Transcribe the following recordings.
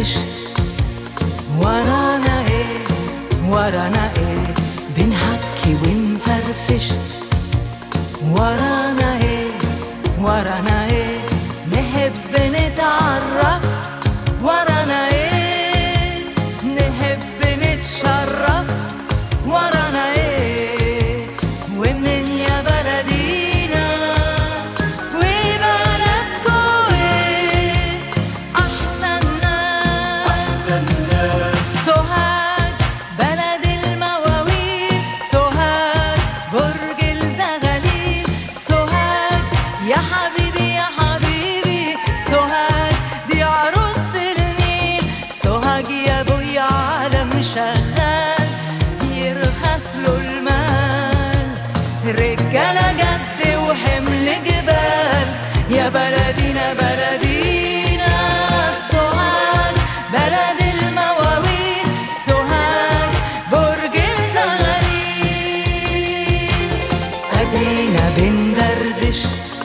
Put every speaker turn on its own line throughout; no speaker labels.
بندردش ورانا ايه ورانا ايه بنحكي ونفرفش ورانا ايه ورانا ايه نحب نتعرف ورانا ايه نحب نتشرف ورانا ايه ومنين يا بلدينا وبلدكو ايه احسن ناس سوهاج بلد المواويل سوهاج برج الزغاليل سوهاج يا حبيبي يا حبيبي سوهاج دي عروسة النيل سوهاج يا ابويا عالم شغال يرخص له المال رجالة جد وحمل جبال يا بلدينا بلدينا سوهاج بلد المواويل سوهاج برج الزغاليل ادينا بندردش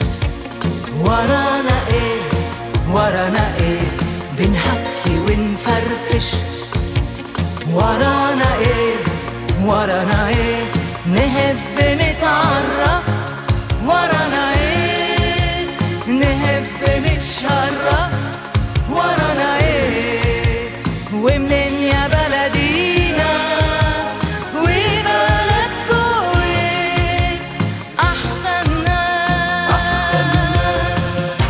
ورانا ايه ورانا ايه بنحكي ونفرفش ورانا ايه ورانا ايه نحب نتعرف ورانا ايه نحب نتشرف ورانا ايه ومنين يا بلدينا وبلدكو ايه احسن ناس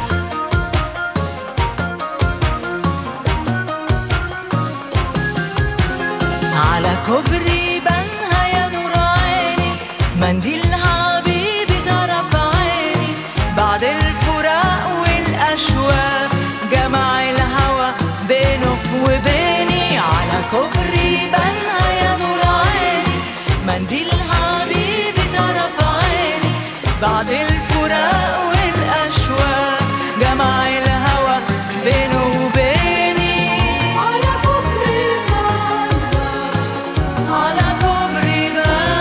على كوبري بنها يا نور عيني منديل حبيبي طرف عيني بعد الفراق والأشواق جمع الهوى بينه وبيني على كوبري بنها يا نور عيني منديل حبيبي طرف عيني بعد الفراق والأشواق جمع الهوى بينه وبيني على كوبري بنها على كوبري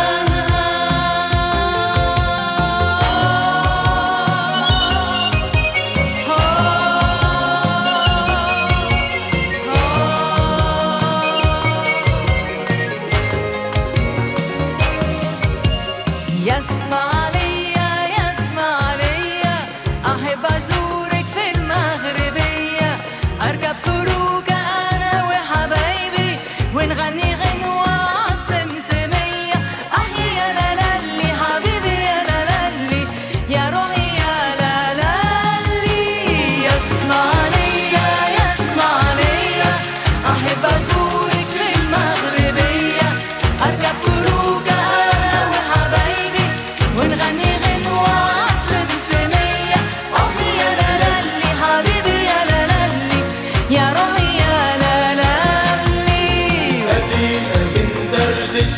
يسمع ليا يسمع ليا أحب أزورك في المغربية أركب فروكة أنا وحبايبي ونغني غنوة عالسمسمية أح يا لالي حبيبي يا لالي يا روحي يا لالي يسمع ليا يسمع ليا أحب أزورك في المغربية أركب فروكة أنا وحبايبي ونغني غنوة عالسمسمية أح يا لالي حبيبي يا لالي يا روحي يا لالي
ادينا بندردش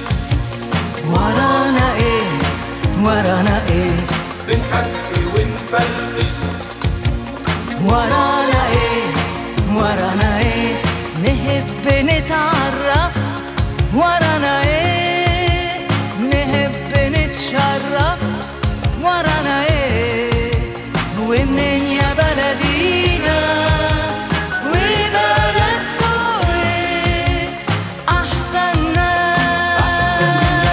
ورانا ايه ورانا ايه
بنحكي ونفرفش
ورانا ايه ورانا ايه نحب نتعرف ورانا ايه نحب نتشرف ورانا ايه ومنين يا بلدينا وبلدكو ايه احسن ناس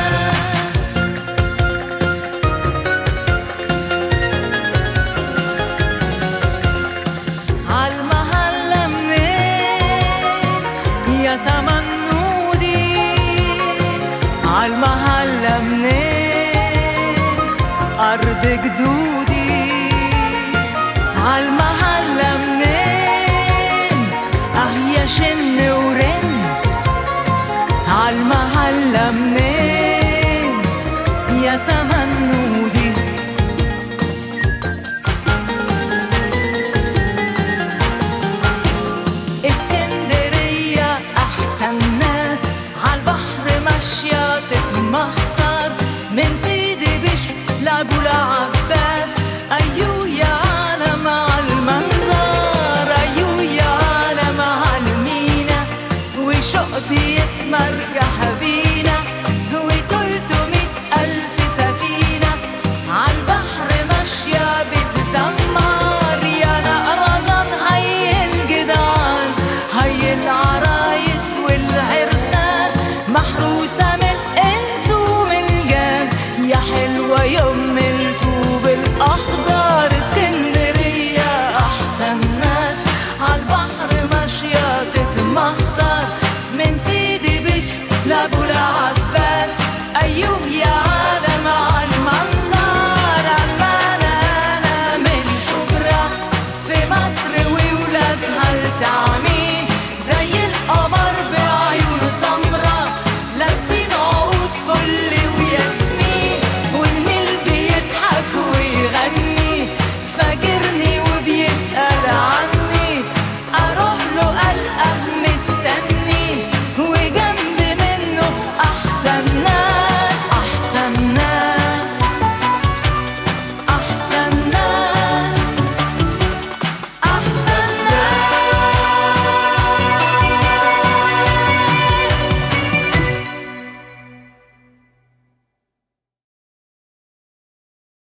عالمحلة منين يا زمن نودي عالمحلة منين أرض جدودي عالمحلة منين أه يا شن